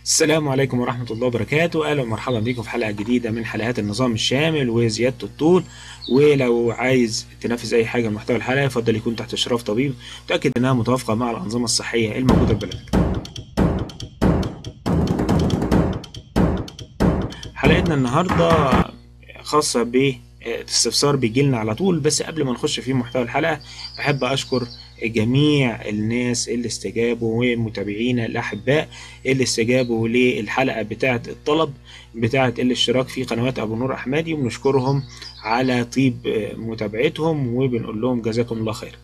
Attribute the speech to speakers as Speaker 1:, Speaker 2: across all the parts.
Speaker 1: السلام عليكم ورحمة الله وبركاته أهلا ومرحبا بكم في حلقة جديدة من حلقات النظام الشامل وزيادة الطول ولو عايز تنفذ أي حاجة من محتوى الحلقة يفضل يكون تحت إشراف طبيب تأكد إنها متوافقة مع الأنظمة الصحية الموجودة في بلدك حلقتنا النهاردة خاصة ب استفسار بيجيلنا على طول بس قبل ما نخش في محتوى الحلقة بحب أشكر جميع الناس اللي استجابوا ومتابعينا الأحباء اللي استجابوا للحلقة بتاعة الطلب بتاعة الاشتراك في قنوات أبو نور أحمدي وبنشكرهم على طيب متابعتهم وبنقول لهم جزاكم الله خير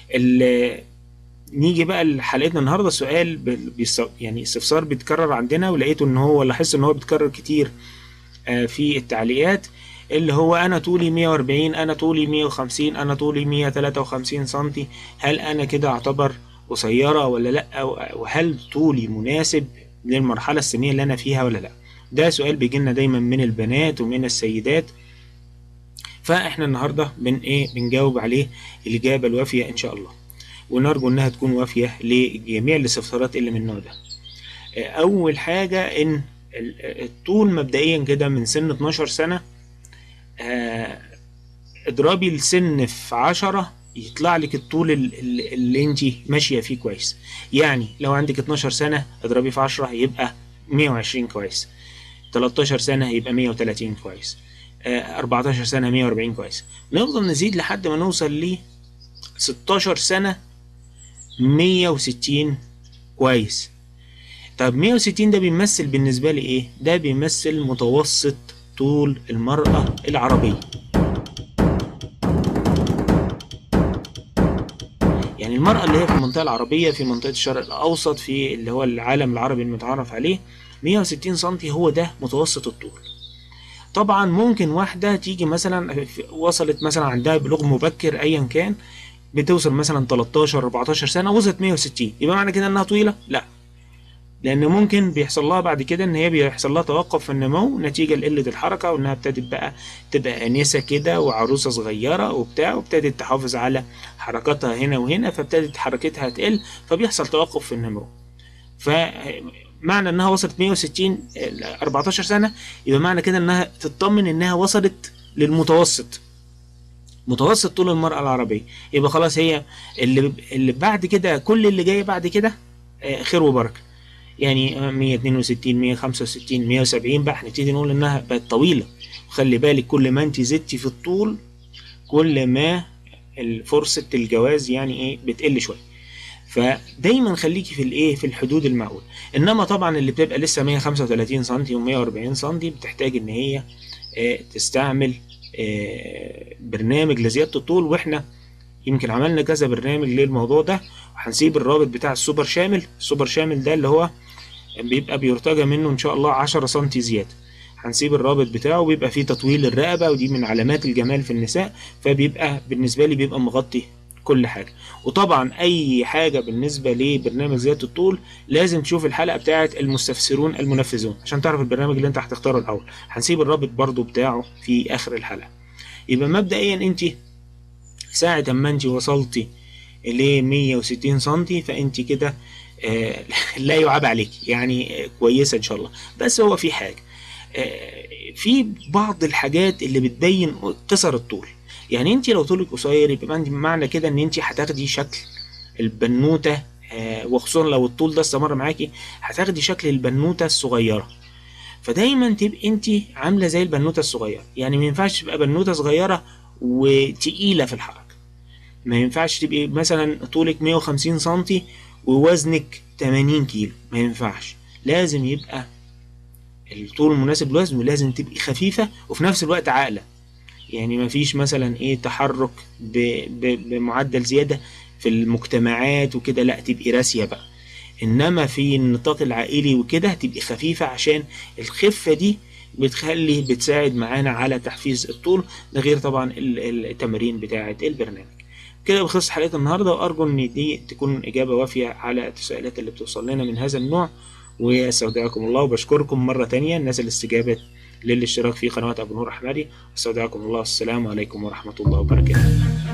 Speaker 1: نيجي بقى لحلقتنا النهارده سؤال بيص... يعني استفسار بيتكرر عندنا ولقيته ان هو لاحظت ان هو بيتكرر كتير في التعليقات اللي هو انا طولي 140 انا طولي 150 انا طولي 153 سنتي هل انا كده اعتبر قصيره ولا لا وهل طولي مناسب للمرحله السنيه اللي انا فيها ولا لا ده سؤال بيجيلنا دايما من البنات ومن السيدات فاحنا النهارده بن ايه بنجاوب عليه الاجابه الوافيه ان شاء الله ونرجو انها تكون وافيه لجميع الاستفسارات اللي من النوع ده اول حاجه ان الطول مبدئيا كده من سن 12 سنه آه اضربي السن في عشرة يطلع لك الطول اللي انت ماشية فيه كويس يعني لو عندك 12 سنة اضربي في عشرة يبقى 120 كويس 13 سنة يبقى 130 كويس آه 14 سنة 140 كويس نفضل نزيد لحد ما نوصل ل 16 سنة 160 كويس طب 160 ده بيمثل بالنسبة لي ايه؟ ده بيمثل متوسط طول المرأة العربية يعني المرأة اللي هي في المنطقة العربية في منطقة الشرق الأوسط في اللي هو العالم العربي المتعارف عليه 160 سنتي هو ده متوسط الطول طبعا ممكن واحدة تيجي مثلا وصلت مثلا عندها بلوغ مبكر أيا كان بتوصل مثلا 13 14 سنة وصلت 160 يبقى معنى كده إنها طويلة؟ لأ لان ممكن بيحصل لها بعد كده ان هي بيحصل لها توقف في النمو نتيجه لقله الحركه وانها ابتدت بقى تبقى انسه كده وعروسه صغيره وبتاع وابتدت تحافظ على حركاتها هنا وهنا فابتدت حركتها تقل فبيحصل توقف في النمو فمعنى انها وصلت 160 14 سنه يبقى معنى كده انها تطمن انها وصلت للمتوسط متوسط طول المرأة العربية يبقى خلاص هي اللي اللي بعد كده كل اللي جاي بعد كده خير وبركه يعني 162 165 170 بقى هنبتدي نقول انها بقت طويله وخلي بالك كل ما انت زدتي في الطول كل ما فرصه الجواز يعني ايه بتقل شويه فدايما خليكي في الايه في الحدود المعقول انما طبعا اللي بتبقى لسه 135 سم و140 سم بتحتاج ان هي اه تستعمل اه برنامج لزياده الطول واحنا يمكن عملنا كذا برنامج للموضوع ده وهنسيب الرابط بتاع السوبر شامل السوبر شامل ده اللي هو بيبقى بيرتجى منه ان شاء الله 10 سم زياده هنسيب الرابط بتاعه بيبقى فيه تطويل الرقبه ودي من علامات الجمال في النساء فبيبقى بالنسبه لي بيبقى مغطي كل حاجه وطبعا اي حاجه بالنسبه لبرنامج زياده الطول لازم تشوف الحلقه بتاعه المستفسرون المنفذون عشان تعرف البرنامج اللي انت هتختاره الاول هنسيب الرابط برضو بتاعه في اخر الحلقه يبقى مبدئيا انت ساعة ما انت وصلتي ل 160 سنتي فانت كده آه لا يعاب عليك يعني آه كويسة ان شاء الله بس هو في حاجة آه في بعض الحاجات اللي بتبين قصر الطول يعني انت لو طولك قصير يبقى معنى كده ان انت هتاخدي شكل البنوتة وخصوصا لو الطول ده استمر معاكي هتاخدي شكل البنوتة الصغيرة فدايما تبقي انت عاملة زي البنوتة الصغيرة يعني ما ينفعش تبقى بنوتة صغيرة وتقيلة في الحركة ما ينفعش تبقي مثلا طولك 150 سنتي ووزنك 80 كيلو ما ينفعش لازم يبقى الطول المناسب للوزن ولازم تبقي خفيفة وفي نفس الوقت عاقلة يعني ما فيش مثلا ايه تحرك ب... ب... بمعدل زيادة في المجتمعات وكده لا تبقي راسية بقى انما في النطاق العائلي وكده تبقي خفيفة عشان الخفة دي بتخلي بتساعد معانا على تحفيز الطول ده غير طبعا التمارين بتاعة البرنامج كده بخص حلقة النهاردة وأرجو إن دي تكون إجابة وافية على التساؤلات اللي بتوصل لنا من هذا النوع واستودعكم الله وبشكركم مرة تانية الناس اللي استجابت للاشتراك في قناة أبو نور أحمدي استودعكم الله السلام عليكم ورحمة الله وبركاته